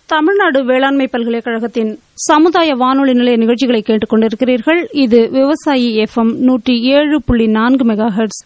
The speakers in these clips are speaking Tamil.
தமிழ்நாடு வேளாண்மை பல்கலைக்கழகத்தின் சமுதாய வானொலி நிலைய நிகழ்ச்சிகளை கேட்டுக் கொண்டிருக்கிறீர்கள் இது விவசாயி எஃப்எம் நூற்றி ஏழு புள்ளி நான்கு மெகா ஹெர்ட்ஸ்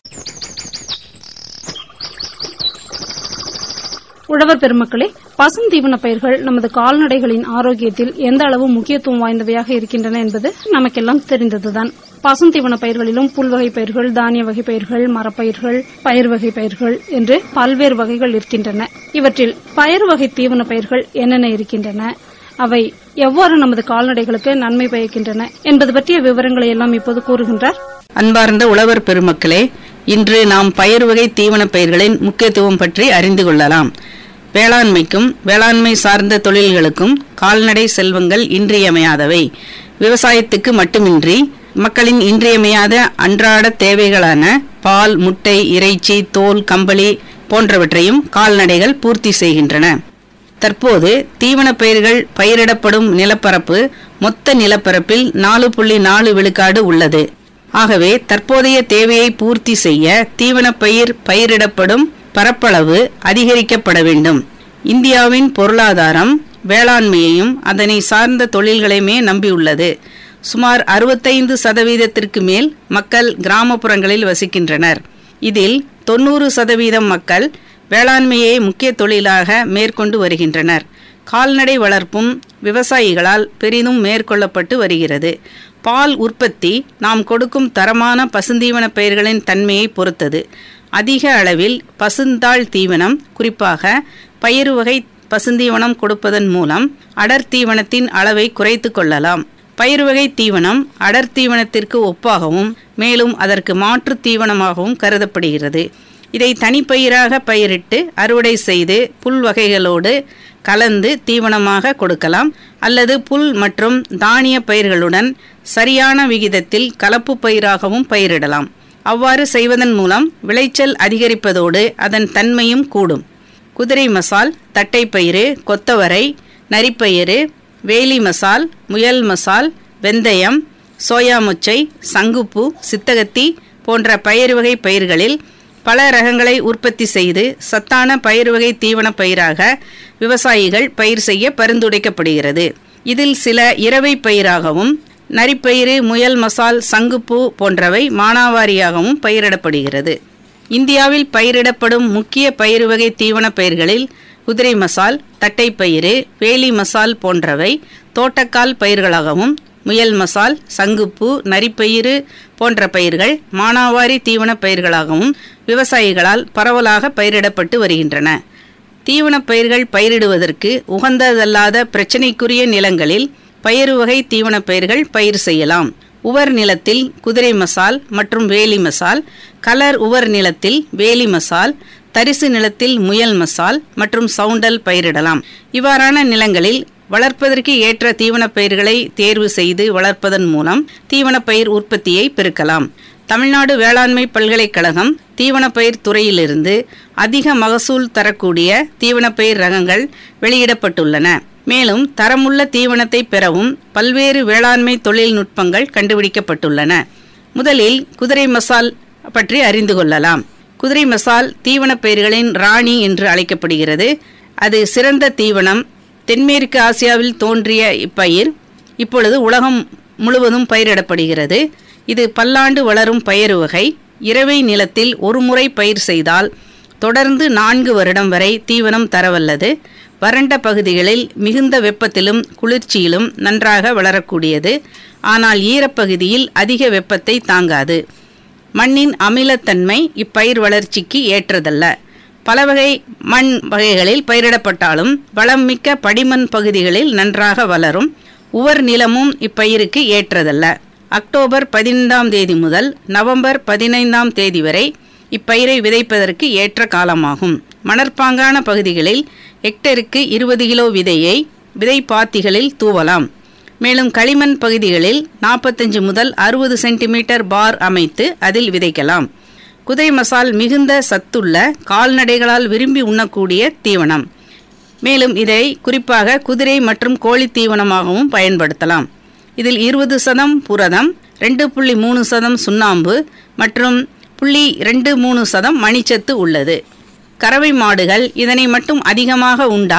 உழவர் பெருமக்களே பசுந்தீவன பயிர்கள் நமது கால்நடைகளின் ஆரோக்கியத்தில் எந்த அளவு முக்கியத்துவம் வாய்ந்தவையாக இருக்கின்றன என்பது நமக்கெல்லாம் தெரிந்ததுதான் பசுந்தீவன பயிர்களிலும் புல்வகை பயிர்கள் தானிய வகை பயிர்கள் மரப்பயிர்கள் பயிர் வகை பயிர்கள் என்று பல்வேறு வகைகள் இருக்கின்றன இவற்றில் பயிர் வகை தீவன பயிர்கள் என்னென்ன இருக்கின்றன அவை எவ்வாறு நமது கால்நடைகளுக்கு நன்மை பயக்கின்றன என்பது பற்றிய விவரங்களை எல்லாம் இப்போது கூறுகின்றார் அன்பார்ந்த உழவர் பெருமக்களே இன்று நாம் பயிர் வகை தீவன பயிர்களின் முக்கியத்துவம் பற்றி அறிந்து கொள்ளலாம் வேளாண்மைக்கும் வேளாண்மை சார்ந்த தொழில்களுக்கும் கால்நடை செல்வங்கள் இன்றியமையாதவை விவசாயத்துக்கு மட்டுமின்றி மக்களின் இன்றியமையாத அன்றாட தேவைகளான பால் முட்டை இறைச்சி தோல் கம்பளி போன்றவற்றையும் கால்நடைகள் பூர்த்தி செய்கின்றன தற்போது தீவனப் பயிர்கள் பயிரிடப்படும் நிலப்பரப்பு மொத்த நிலப்பரப்பில் நாலு புள்ளி நாலு விழுக்காடு உள்ளது ஆகவே தற்போதைய தேவையை பூர்த்தி செய்ய தீவனப் பயிர் பயிரிடப்படும் பரப்பளவு அதிகரிக்கப்பட வேண்டும் இந்தியாவின் பொருளாதாரம் வேளாண்மையையும் அதனை சார்ந்த தொழில்களையுமே நம்பியுள்ளது சுமார் அறுபத்தைந்து சதவீதத்திற்கு மேல் மக்கள் கிராமப்புறங்களில் வசிக்கின்றனர் இதில் தொண்ணூறு சதவீதம் மக்கள் வேளாண்மையை முக்கிய தொழிலாக மேற்கொண்டு வருகின்றனர் கால்நடை வளர்ப்பும் விவசாயிகளால் பெரிதும் மேற்கொள்ளப்பட்டு வருகிறது பால் உற்பத்தி நாம் கொடுக்கும் தரமான பசுந்தீவன பயிர்களின் தன்மையை பொறுத்தது அதிக அளவில் பசுந்தாள் தீவனம் குறிப்பாக பயிறு வகை பசுந்தீவனம் கொடுப்பதன் மூலம் அடர் தீவனத்தின் அளவை குறைத்து கொள்ளலாம் பயிர் வகை தீவனம் அடர் தீவனத்திற்கு ஒப்பாகவும் மேலும் அதற்கு மாற்று தீவனமாகவும் கருதப்படுகிறது இதை தனிப்பயிராக பயிரிட்டு அறுவடை செய்து புல் வகைகளோடு கலந்து தீவனமாக கொடுக்கலாம் அல்லது புல் மற்றும் தானிய பயிர்களுடன் சரியான விகிதத்தில் கலப்பு பயிராகவும் பயிரிடலாம் அவ்வாறு செய்வதன் மூலம் விளைச்சல் அதிகரிப்பதோடு அதன் தன்மையும் கூடும் குதிரை மசால் தட்டைப்பயிறு கொத்தவரை நரிப்பயிறு வேலி மசால் முயல் மசால் வெந்தயம் சோயா மொச்சை சங்குப்பூ சித்தகத்தி போன்ற பயிர் வகை பயிர்களில் பல ரகங்களை உற்பத்தி செய்து சத்தான பயிர் வகை தீவன பயிராக விவசாயிகள் பயிர் செய்ய பரிந்துரைக்கப்படுகிறது இதில் சில இரவை பயிராகவும் நரிப்பயிறு முயல் மசால் சங்குப்பூ போன்றவை மானாவாரியாகவும் பயிரிடப்படுகிறது இந்தியாவில் பயிரிடப்படும் முக்கிய பயிர் வகை தீவன பயிர்களில் குதிரை மசால் தட்டைப்பயிறு வேலி மசால் போன்றவை தோட்டக்கால் பயிர்களாகவும் முயல் மசால் சங்குப்பூ நரிப்பயிறு போன்ற பயிர்கள் மானாவாரி தீவன பயிர்களாகவும் விவசாயிகளால் பரவலாக பயிரிடப்பட்டு வருகின்றன தீவனப் பயிர்கள் பயிரிடுவதற்கு உகந்ததல்லாத பிரச்சினைக்குரிய நிலங்களில் பயிறு வகை தீவனப் பயிர்கள் பயிர் செய்யலாம் உவர் நிலத்தில் குதிரை மசால் மற்றும் வேலி மசால் கலர் உவர் நிலத்தில் வேலி மசால் தரிசு நிலத்தில் முயல் மசால் மற்றும் சவுண்டல் பயிரிடலாம் இவ்வாறான நிலங்களில் வளர்ப்பதற்கு ஏற்ற தீவனப் பயிர்களை தேர்வு செய்து வளர்ப்பதன் மூலம் தீவனப் பயிர் உற்பத்தியை பெருக்கலாம் தமிழ்நாடு வேளாண்மை பல்கலைக்கழகம் தீவனப்பயிர் துறையிலிருந்து அதிக மகசூல் தரக்கூடிய தீவனப்பயிர் ரகங்கள் வெளியிடப்பட்டுள்ளன மேலும் தரமுள்ள தீவனத்தை பெறவும் பல்வேறு வேளாண்மை தொழில்நுட்பங்கள் கண்டுபிடிக்கப்பட்டுள்ளன முதலில் குதிரை மசால் பற்றி அறிந்து கொள்ளலாம் குதிரை மசால் தீவனப் பயிர்களின் ராணி என்று அழைக்கப்படுகிறது அது சிறந்த தீவனம் தென்மேற்கு ஆசியாவில் தோன்றிய இப்பயிர் இப்பொழுது உலகம் முழுவதும் பயிரிடப்படுகிறது இது பல்லாண்டு வளரும் பயிர் வகை இரவை நிலத்தில் ஒரு முறை பயிர் செய்தால் தொடர்ந்து நான்கு வருடம் வரை தீவனம் தரவல்லது வறண்ட பகுதிகளில் மிகுந்த வெப்பத்திலும் குளிர்ச்சியிலும் நன்றாக வளரக்கூடியது ஆனால் ஈரப்பகுதியில் அதிக வெப்பத்தை தாங்காது மண்ணின் அமிலத்தன்மை இப்பயிர் வளர்ச்சிக்கு ஏற்றதல்ல பல வகை மண் வகைகளில் பயிரிடப்பட்டாலும் வளம் மிக்க படிமண் பகுதிகளில் நன்றாக வளரும் உவர் நிலமும் இப்பயிருக்கு ஏற்றதல்ல அக்டோபர் பதினைந்தாம் தேதி முதல் நவம்பர் பதினைந்தாம் தேதி வரை இப்பயிரை விதைப்பதற்கு ஏற்ற காலமாகும் மணற்பாங்கான பகுதிகளில் ஹெக்டருக்கு இருபது கிலோ விதையை விதைப்பாத்திகளில் தூவலாம் மேலும் களிமண் பகுதிகளில் நாற்பத்தஞ்சு முதல் அறுபது சென்டிமீட்டர் பார் அமைத்து அதில் விதைக்கலாம் குதிரை மசால் மிகுந்த சத்துள்ள கால்நடைகளால் விரும்பி உண்ணக்கூடிய தீவனம் மேலும் இதை குறிப்பாக குதிரை மற்றும் கோழி தீவனமாகவும் பயன்படுத்தலாம் இதில் இருபது சதம் புரதம் ரெண்டு புள்ளி மூணு சதம் சுண்ணாம்பு மற்றும் புள்ளி ரெண்டு மூணு சதம் மணிச்சத்து உள்ளது கறவை மாடுகள் இதனை மட்டும் அதிகமாக உண்டால்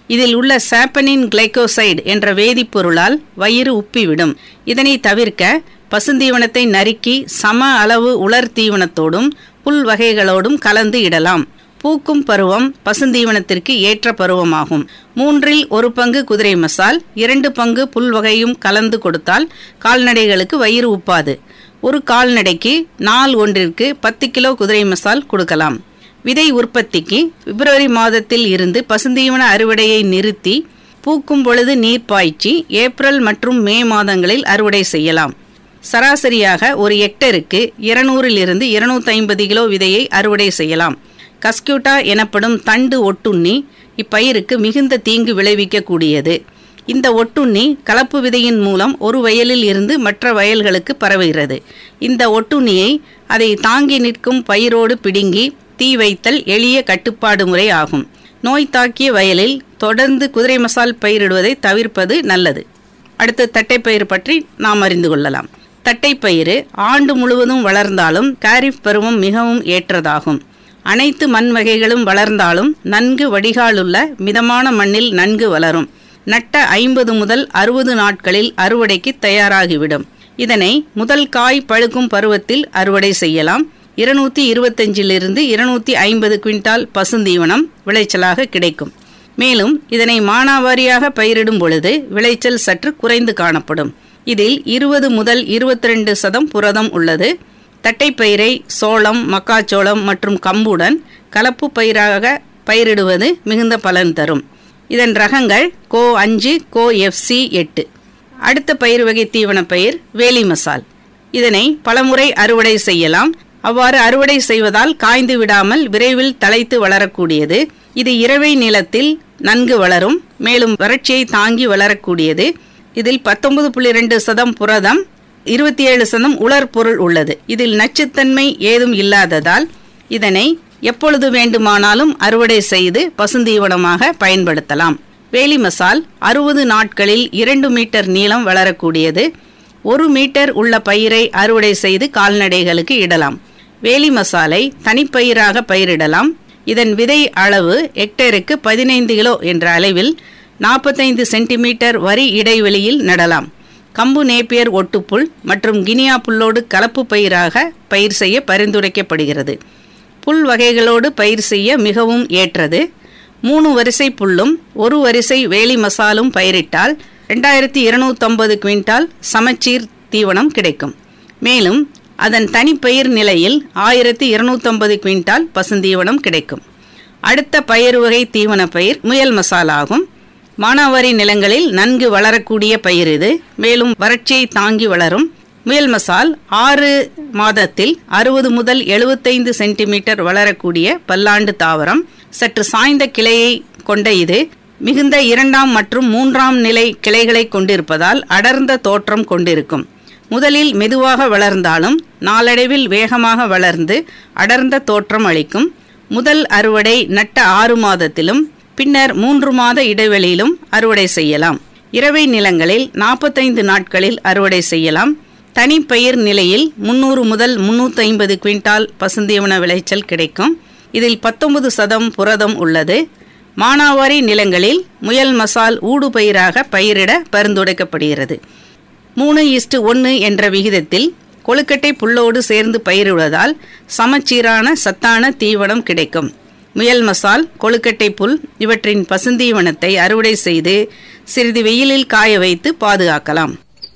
இதில் உள்ள சாப்பனின் கிளைகோசைடு என்ற வேதிப்பொருளால் வயிறு உப்பிவிடும் இதனை தவிர்க்க பசுந்தீவனத்தை நறுக்கி சம அளவு உலர் தீவனத்தோடும் புல் வகைகளோடும் கலந்து இடலாம் பூக்கும் பருவம் பசுந்தீவனத்திற்கு ஏற்ற பருவமாகும் மூன்றில் ஒரு பங்கு குதிரை மசால் இரண்டு பங்கு புல் வகையும் கலந்து கொடுத்தால் கால்நடைகளுக்கு வயிறு உப்பாது ஒரு கால்நடைக்கு நாள் ஒன்றிற்கு பத்து கிலோ குதிரை மசால் கொடுக்கலாம் விதை உற்பத்திக்கு பிப்ரவரி மாதத்தில் இருந்து பசுந்தீவன அறுவடையை நிறுத்தி பூக்கும் பொழுது நீர் பாய்ச்சி ஏப்ரல் மற்றும் மே மாதங்களில் அறுவடை செய்யலாம் சராசரியாக ஒரு ஹெக்டருக்கு இருநூறிலிருந்து இருநூத்தி ஐம்பது கிலோ விதையை அறுவடை செய்யலாம் கஸ்கியூட்டா எனப்படும் தண்டு ஒட்டுண்ணி இப்பயிருக்கு மிகுந்த தீங்கு விளைவிக்கக்கூடியது இந்த ஒட்டுண்ணி கலப்பு விதையின் மூலம் ஒரு வயலில் இருந்து மற்ற வயல்களுக்கு பரவுகிறது இந்த ஒட்டுண்ணியை அதை தாங்கி நிற்கும் பயிரோடு பிடுங்கி தீ வைத்தல் எளிய கட்டுப்பாடு முறை ஆகும் நோய் தாக்கிய வயலில் தொடர்ந்து குதிரை மசால் பயிரிடுவதை தவிர்ப்பது நல்லது அடுத்து தட்டைப்பயிர் பற்றி நாம் அறிந்து கொள்ளலாம் தட்டைப்பயிறு ஆண்டு முழுவதும் வளர்ந்தாலும் காரிஃப் பருவம் மிகவும் ஏற்றதாகும் அனைத்து மண் வகைகளும் வளர்ந்தாலும் நன்கு வடிகாலுள்ள மிதமான மண்ணில் நன்கு வளரும் நட்ட ஐம்பது முதல் அறுபது நாட்களில் அறுவடைக்கு தயாராகிவிடும் இதனை முதல் காய் பழுக்கும் பருவத்தில் அறுவடை செய்யலாம் இருநூத்தி இருபத்தஞ்சிலிருந்து இருநூத்தி ஐம்பது குவிண்டால் பசுந்தீவனம் விளைச்சலாக கிடைக்கும் மேலும் இதனை மானாவாரியாக பயிரிடும் பொழுது விளைச்சல் சற்று குறைந்து காணப்படும் இதில் இருபது முதல் இருபத்தி ரெண்டு சதம் புரதம் உள்ளது தட்டைப்பயிரை சோளம் மக்காச்சோளம் மற்றும் கம்புடன் கலப்பு பயிராக பயிரிடுவது மிகுந்த பலன் தரும் இதன் ரகங்கள் கோ அஞ்சு கோ எஃப்சி எட்டு அடுத்த பயிர் வகை தீவன பயிர் வேலி மசால் இதனை பலமுறை அறுவடை செய்யலாம் அவ்வாறு அறுவடை செய்வதால் காய்ந்து விடாமல் விரைவில் தழைத்து வளரக்கூடியது இது இரவை நிலத்தில் நன்கு வளரும் மேலும் வறட்சியை தாங்கி வளரக்கூடியது இதில் பத்தொன்பது புள்ளி ரெண்டு சதம் புரதம் இருபத்தி ஏழு சதம் உலர் பொருள் உள்ளது இதில் நச்சுத்தன்மை ஏதும் இல்லாததால் இதனை எப்பொழுது வேண்டுமானாலும் அறுவடை செய்து பசுந்தீவனமாக பயன்படுத்தலாம் வேலி மசால் அறுபது நாட்களில் இரண்டு மீட்டர் நீளம் வளரக்கூடியது ஒரு மீட்டர் உள்ள பயிரை அறுவடை செய்து கால்நடைகளுக்கு இடலாம் வேலி மசாலை தனிப்பயிராக பயிரிடலாம் இதன் விதை அளவு ஹெக்டேருக்கு பதினைந்து கிலோ என்ற அளவில் நாற்பத்தைந்து சென்டிமீட்டர் வரி இடைவெளியில் நடலாம் கம்பு நேப்பியர் ஒட்டுப்புல் மற்றும் கினியா புல்லோடு கலப்பு பயிராக பயிர் செய்ய பரிந்துரைக்கப்படுகிறது புல் வகைகளோடு பயிர் செய்ய மிகவும் ஏற்றது மூணு வரிசை புல்லும் ஒரு வரிசை வேலி மசாலும் பயிரிட்டால் ரெண்டாயிரத்தி இருநூத்தம்பது குவிண்டால் சமச்சீர் தீவனம் கிடைக்கும் மேலும் அதன் தனிப்பயிர் நிலையில் ஆயிரத்தி இருநூத்தம்பது குவிண்டால் பசுந்தீவனம் கிடைக்கும் அடுத்த பயிர் வகை தீவன பயிர் முயல் மசாலா ஆகும் மானாவாரி நிலங்களில் நன்கு வளரக்கூடிய பயிர் இது மேலும் வறட்சியை தாங்கி வளரும் முயல் மசால் ஆறு மாதத்தில் அறுபது முதல் எழுபத்தைந்து சென்டிமீட்டர் வளரக்கூடிய பல்லாண்டு தாவரம் சற்று சாய்ந்த கிளையை கொண்ட இது மிகுந்த இரண்டாம் மற்றும் மூன்றாம் நிலை கிளைகளை கொண்டிருப்பதால் அடர்ந்த தோற்றம் கொண்டிருக்கும் முதலில் மெதுவாக வளர்ந்தாலும் நாளடைவில் வேகமாக வளர்ந்து அடர்ந்த தோற்றம் அளிக்கும் முதல் அறுவடை நட்ட ஆறு மாதத்திலும் பின்னர் மூன்று மாத இடைவெளியிலும் அறுவடை செய்யலாம் இரவை நிலங்களில் நாற்பத்தைந்து நாட்களில் அறுவடை செய்யலாம் தனிப்பயிர் நிலையில் முன்னூறு முதல் முன்னூற்றி ஐம்பது குவிண்டால் பசுந்தீவன விளைச்சல் கிடைக்கும் இதில் பத்தொன்பது சதம் புரதம் உள்ளது மானாவாரி நிலங்களில் முயல் மசால் ஊடுபயிராக பயிரிட பரிந்துரைக்கப்படுகிறது மூணு இஸ்டு ஒன்று என்ற விகிதத்தில் கொழுக்கட்டை புல்லோடு சேர்ந்து பயிரிடுவதால் சமச்சீரான சத்தான தீவனம் கிடைக்கும் முயல் மசால் கொழுக்கட்டை புல் இவற்றின் பசுந்தீவனத்தை அறுவடை செய்து சிறிது வெயிலில் காய வைத்து பாதுகாக்கலாம்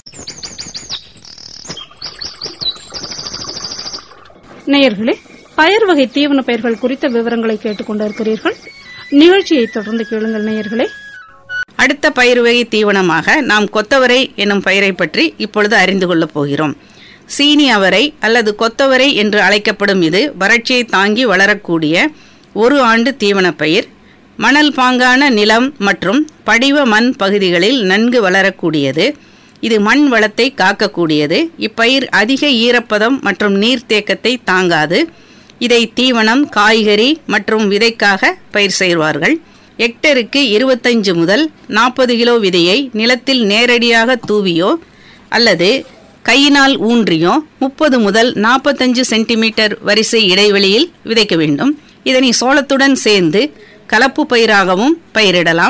நேயர்களே பயிர் வகை தீவன பயிர்கள் குறித்த விவரங்களை கேட்டுக்கொண்டிருக்கிறீர்கள் நிகழ்ச்சியை தொடர்ந்து கேளுங்கள் நேயர்களே அடுத்த பயிர் வகை தீவனமாக நாம் கொத்தவரை எனும் பயிரை பற்றி இப்பொழுது அறிந்து கொள்ளப் போகிறோம் சீனி அவரை அல்லது கொத்தவரை என்று அழைக்கப்படும் இது வறட்சியை தாங்கி வளரக்கூடிய ஒரு ஆண்டு தீவன பயிர் மணல் பாங்கான நிலம் மற்றும் படிவ மண் பகுதிகளில் நன்கு வளரக்கூடியது இது மண் வளத்தை காக்கக்கூடியது இப்பயிர் அதிக ஈரப்பதம் மற்றும் நீர்த்தேக்கத்தை தாங்காது இதை தீவனம் காய்கறி மற்றும் விதைக்காக பயிர் செய்வார்கள் ஹெக்டருக்கு இருபத்தஞ்சு முதல் நாற்பது கிலோ விதையை நிலத்தில் நேரடியாக தூவியோ அல்லது கையினால் ஊன்றியோ முப்பது முதல் நாற்பத்தஞ்சு சென்டிமீட்டர் வரிசை இடைவெளியில் விதைக்க வேண்டும் இதனை சோளத்துடன் சேர்ந்து கலப்பு பயிராகவும் பயிரிடலாம்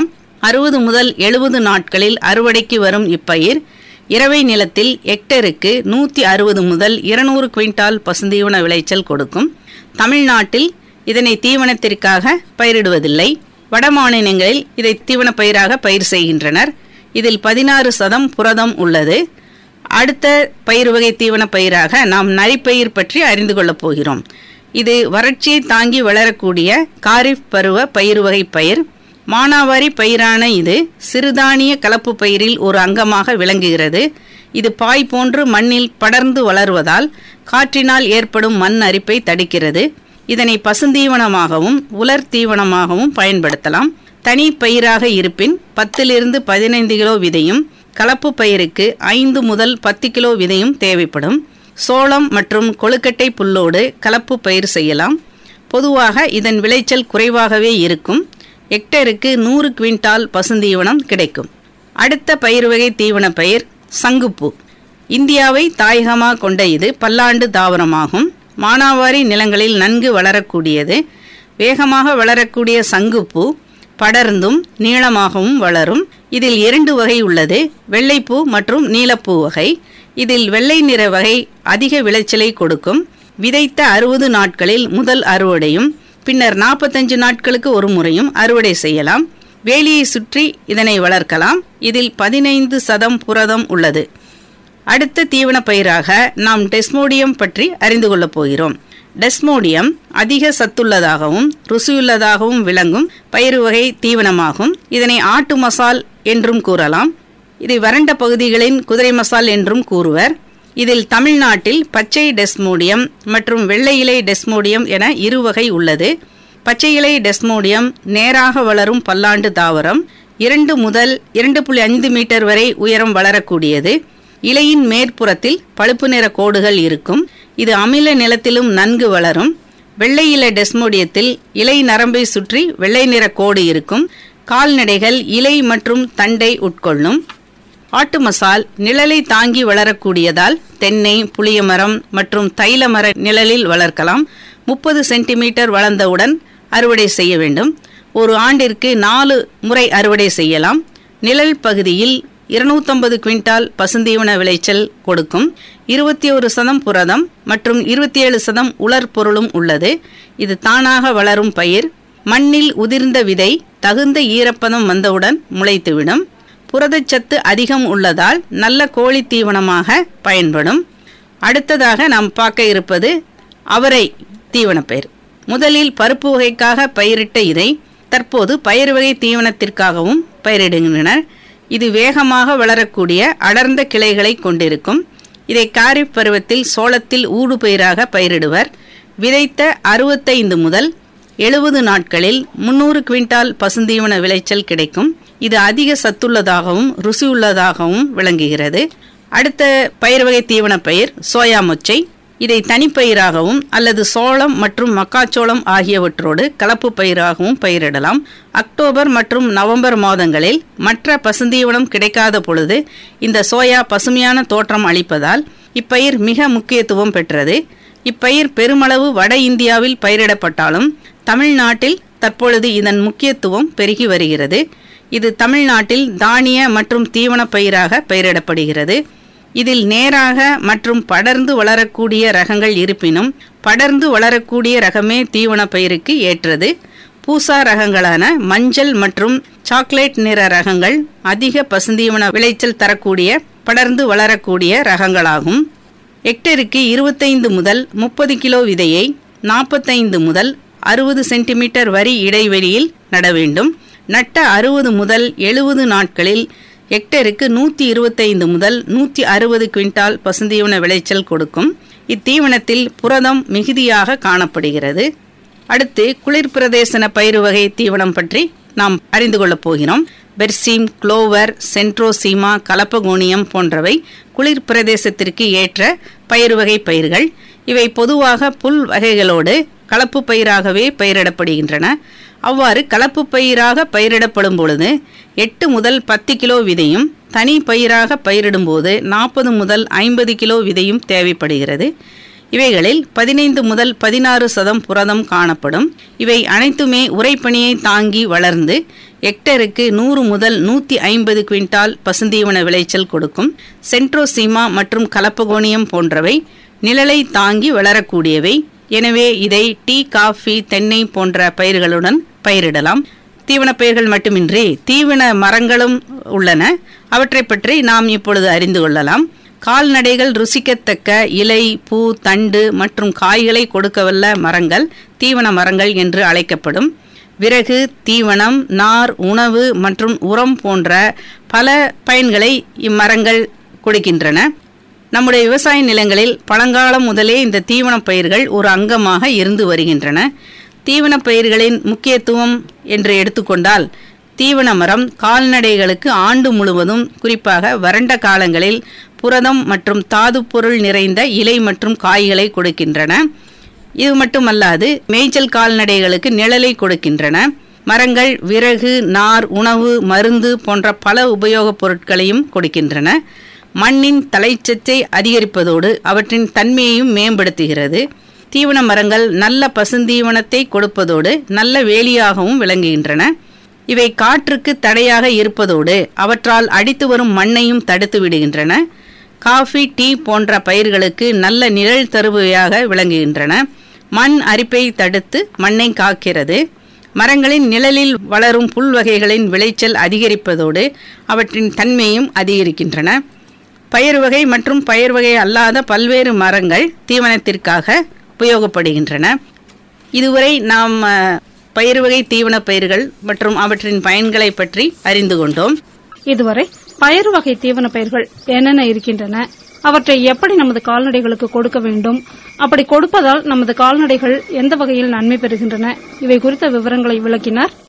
அறுபது முதல் எழுபது நாட்களில் அறுவடைக்கு வரும் இப்பயிர் இரவை நிலத்தில் ஹெக்டருக்கு நூற்றி அறுபது முதல் இருநூறு குவிண்டால் பசுந்தீவன விளைச்சல் கொடுக்கும் தமிழ்நாட்டில் இதனை தீவனத்திற்காக பயிரிடுவதில்லை வட மாநிலங்களில் இதை தீவன பயிராக பயிர் செய்கின்றனர் இதில் பதினாறு சதம் புரதம் உள்ளது அடுத்த பயிர் வகை தீவன பயிராக நாம் நரிப்பயிர் பற்றி அறிந்து கொள்ளப் போகிறோம் இது வறட்சியை தாங்கி வளரக்கூடிய காரிஃப் பருவ பயிர் வகை பயிர் மானாவாரி பயிரான இது சிறுதானிய கலப்பு பயிரில் ஒரு அங்கமாக விளங்குகிறது இது பாய் போன்று மண்ணில் படர்ந்து வளருவதால் காற்றினால் ஏற்படும் மண் அரிப்பை தடுக்கிறது இதனை பசுந்தீவனமாகவும் உலர் தீவனமாகவும் பயன்படுத்தலாம் தனி பயிராக இருப்பின் பத்திலிருந்து பதினைந்து கிலோ விதையும் கலப்பு பயிருக்கு ஐந்து முதல் பத்து கிலோ விதையும் தேவைப்படும் சோளம் மற்றும் கொழுக்கட்டை புல்லோடு கலப்பு பயிர் செய்யலாம் பொதுவாக இதன் விளைச்சல் குறைவாகவே இருக்கும் ஹெக்டருக்கு நூறு குவிண்டால் பசுந்தீவனம் கிடைக்கும் அடுத்த பயிர் வகை தீவன பயிர் சங்குப்பூ இந்தியாவை தாயகமாக கொண்ட இது பல்லாண்டு தாவரமாகும் மானாவாரி நிலங்களில் நன்கு வளரக்கூடியது வேகமாக வளரக்கூடிய சங்குப்பூ படர்ந்தும் நீளமாகவும் வளரும் இதில் இரண்டு வகை உள்ளது வெள்ளைப்பூ மற்றும் நீலப்பூ வகை இதில் வெள்ளை நிற வகை அதிக விளைச்சலை கொடுக்கும் விதைத்த அறுபது நாட்களில் முதல் அறுவடையும் பின்னர் நாற்பத்தஞ்சு நாட்களுக்கு ஒரு முறையும் அறுவடை செய்யலாம் வேலியை சுற்றி இதனை வளர்க்கலாம் இதில் பதினைந்து சதம் புரதம் உள்ளது அடுத்த தீவன பயிராக நாம் டெஸ்மோடியம் பற்றி அறிந்து கொள்ளப் போகிறோம் டெஸ்மோடியம் அதிக சத்துள்ளதாகவும் ருசியுள்ளதாகவும் விளங்கும் பயிறு வகை தீவனமாகும் இதனை ஆட்டு மசால் என்றும் கூறலாம் இதை வறண்ட பகுதிகளின் குதிரை மசால் என்றும் கூறுவர் இதில் தமிழ்நாட்டில் பச்சை டெஸ்மோடியம் மற்றும் வெள்ளை இலை டெஸ்மோடியம் என இரு வகை உள்ளது பச்சை இலை டெஸ்மோடியம் நேராக வளரும் பல்லாண்டு தாவரம் இரண்டு முதல் இரண்டு புள்ளி ஐந்து மீட்டர் வரை உயரம் வளரக்கூடியது இலையின் மேற்புறத்தில் பழுப்பு நிற கோடுகள் இருக்கும் இது அமில நிலத்திலும் நன்கு வளரும் வெள்ளை இலை டெஸ்மோடியத்தில் இலை நரம்பை சுற்றி வெள்ளை நிற கோடு இருக்கும் கால்நடைகள் இலை மற்றும் தண்டை உட்கொள்ளும் ஆட்டு மசால் நிழலை தாங்கி வளரக்கூடியதால் தென்னை புளியமரம் மற்றும் தைல மர நிழலில் வளர்க்கலாம் முப்பது சென்டிமீட்டர் வளர்ந்தவுடன் அறுவடை செய்ய வேண்டும் ஒரு ஆண்டிற்கு நாலு முறை அறுவடை செய்யலாம் நிழல் பகுதியில் இருநூத்தம்பது குவிண்டால் பசுந்தீவன விளைச்சல் கொடுக்கும் இருபத்தி ஒரு சதம் புரதம் மற்றும் இருபத்தி ஏழு சதம் உலர் பொருளும் உள்ளது இது தானாக வளரும் பயிர் மண்ணில் உதிர்ந்த விதை தகுந்த ஈரப்பதம் வந்தவுடன் முளைத்துவிடும் புரதச்சத்து அதிகம் உள்ளதால் நல்ல கோழி தீவனமாக பயன்படும் அடுத்ததாக நாம் பார்க்க இருப்பது அவரை தீவனப்பயிர் முதலில் பருப்பு வகைக்காக பயிரிட்ட இதை தற்போது பயிர் வகை தீவனத்திற்காகவும் பயிரிடுகின்றனர் இது வேகமாக வளரக்கூடிய அடர்ந்த கிளைகளை கொண்டிருக்கும் இதை காரிஃப் பருவத்தில் சோளத்தில் ஊடு பயிராக பயிரிடுவர் விதைத்த அறுபத்தைந்து முதல் எழுபது நாட்களில் முன்னூறு குவிண்டால் பசுந்தீவன விளைச்சல் கிடைக்கும் இது அதிக சத்துள்ளதாகவும் ருசியுள்ளதாகவும் விளங்குகிறது அடுத்த பயிர் வகை தீவன பயிர் சோயா மொச்சை இதை தனிப்பயிராகவும் அல்லது சோளம் மற்றும் மக்காச்சோளம் ஆகியவற்றோடு கலப்பு பயிராகவும் பயிரிடலாம் அக்டோபர் மற்றும் நவம்பர் மாதங்களில் மற்ற பசுந்தீவனம் கிடைக்காத பொழுது இந்த சோயா பசுமையான தோற்றம் அளிப்பதால் இப்பயிர் மிக முக்கியத்துவம் பெற்றது இப்பயிர் பெருமளவு வட இந்தியாவில் பயிரிடப்பட்டாலும் தமிழ்நாட்டில் தற்பொழுது இதன் முக்கியத்துவம் பெருகி வருகிறது இது தமிழ்நாட்டில் தானிய மற்றும் தீவன பயிராக பயிரிடப்படுகிறது இதில் நேராக மற்றும் படர்ந்து வளரக்கூடிய ரகங்கள் இருப்பினும் படர்ந்து வளரக்கூடிய ரகமே தீவன பயிருக்கு ஏற்றது பூசா ரகங்களான மஞ்சள் மற்றும் சாக்லேட் நிற ரகங்கள் அதிக பசுந்தீவன விளைச்சல் தரக்கூடிய படர்ந்து வளரக்கூடிய ரகங்களாகும் ஹெக்டருக்கு இருபத்தைந்து முதல் முப்பது கிலோ விதையை நாற்பத்தைந்து முதல் அறுபது சென்டிமீட்டர் வரி இடைவெளியில் நட வேண்டும் நட்ட அறுபது முதல் எழுபது நாட்களில் ஹெக்டருக்கு நூற்றி இருபத்தைந்து முதல் நூற்றி அறுபது குவிண்டால் பசுந்தீவன விளைச்சல் கொடுக்கும் இத்தீவனத்தில் புரதம் மிகுதியாக காணப்படுகிறது அடுத்து குளிர் பிரதேசன பயிறு வகை தீவனம் பற்றி நாம் அறிந்து கொள்ளப் போகிறோம் பெர்சீம் குளோவர் சென்ட்ரோசீமா கலப்பகோனியம் போன்றவை குளிர் பிரதேசத்திற்கு ஏற்ற பயிறு வகை பயிர்கள் இவை பொதுவாக புல் வகைகளோடு கலப்பு பயிராகவே பயிரிடப்படுகின்றன அவ்வாறு கலப்பு பயிராக பயிரிடப்படும் பொழுது எட்டு முதல் பத்து கிலோ விதையும் தனி பயிராக பயிரிடும்போது நாற்பது முதல் ஐம்பது கிலோ விதையும் தேவைப்படுகிறது இவைகளில் பதினைந்து முதல் பதினாறு சதம் புரதம் காணப்படும் இவை அனைத்துமே உறைபனியை தாங்கி வளர்ந்து ஹெக்டருக்கு நூறு முதல் நூற்றி ஐம்பது குவிண்டால் பசுந்தீவன விளைச்சல் கொடுக்கும் சென்ட்ரோசீமா மற்றும் கலப்பகோனியம் போன்றவை நிழலை தாங்கி வளரக்கூடியவை எனவே இதை டீ காஃபி தென்னை போன்ற பயிர்களுடன் பயிரிடலாம் தீவனப் பயிர்கள் மட்டுமின்றி தீவன மரங்களும் உள்ளன அவற்றைப் பற்றி நாம் இப்பொழுது அறிந்து கொள்ளலாம் கால்நடைகள் ருசிக்கத்தக்க இலை பூ தண்டு மற்றும் காய்களை கொடுக்கவல்ல மரங்கள் தீவன மரங்கள் என்று அழைக்கப்படும் விறகு தீவனம் நார் உணவு மற்றும் உரம் போன்ற பல பயன்களை இம்மரங்கள் கொடுக்கின்றன நம்முடைய விவசாய நிலங்களில் பழங்காலம் முதலே இந்த தீவனப் பயிர்கள் ஒரு அங்கமாக இருந்து வருகின்றன தீவனப் பயிர்களின் முக்கியத்துவம் என்று எடுத்துக்கொண்டால் தீவன மரம் கால்நடைகளுக்கு ஆண்டு முழுவதும் குறிப்பாக வறண்ட காலங்களில் புரதம் மற்றும் தாது பொருள் நிறைந்த இலை மற்றும் காய்களை கொடுக்கின்றன இது மட்டுமல்லாது மேய்ச்சல் கால்நடைகளுக்கு நிழலை கொடுக்கின்றன மரங்கள் விறகு நார் உணவு மருந்து போன்ற பல உபயோகப் பொருட்களையும் கொடுக்கின்றன மண்ணின் தலைச்சத்தை அதிகரிப்பதோடு அவற்றின் தன்மையையும் மேம்படுத்துகிறது தீவன மரங்கள் நல்ல பசுந்தீவனத்தை கொடுப்பதோடு நல்ல வேலியாகவும் விளங்குகின்றன இவை காற்றுக்கு தடையாக இருப்பதோடு அவற்றால் அடித்து வரும் மண்ணையும் தடுத்து விடுகின்றன காஃபி டீ போன்ற பயிர்களுக்கு நல்ல நிழல் தருவையாக விளங்குகின்றன மண் அரிப்பை தடுத்து மண்ணை காக்கிறது மரங்களின் நிழலில் வளரும் புல் வகைகளின் விளைச்சல் அதிகரிப்பதோடு அவற்றின் தன்மையும் அதிகரிக்கின்றன பயிர் வகை மற்றும் பயிர் வகை அல்லாத பல்வேறு மரங்கள் தீவனத்திற்காக உபயோகப்படுகின்றன இதுவரை நாம் அஹ், பயிர் வகை தீவன பயிர்கள் மற்றும் அவற்றின் பயன்களை பற்றி அறிந்து கொண்டோம் இதுவரை பயறு வகை தீவன பயிர்கள் என்னென்ன இருக்கின்றன அவற்றை எப்படி நமது கால்நடைகளுக்கு கொடுக்க வேண்டும் அப்படி கொடுப்பதால் நமது கால்நடைகள் எந்த வகையில் நன்மை பெறுகின்றன இவை குறித்த விவரங்களை விளக்கினார்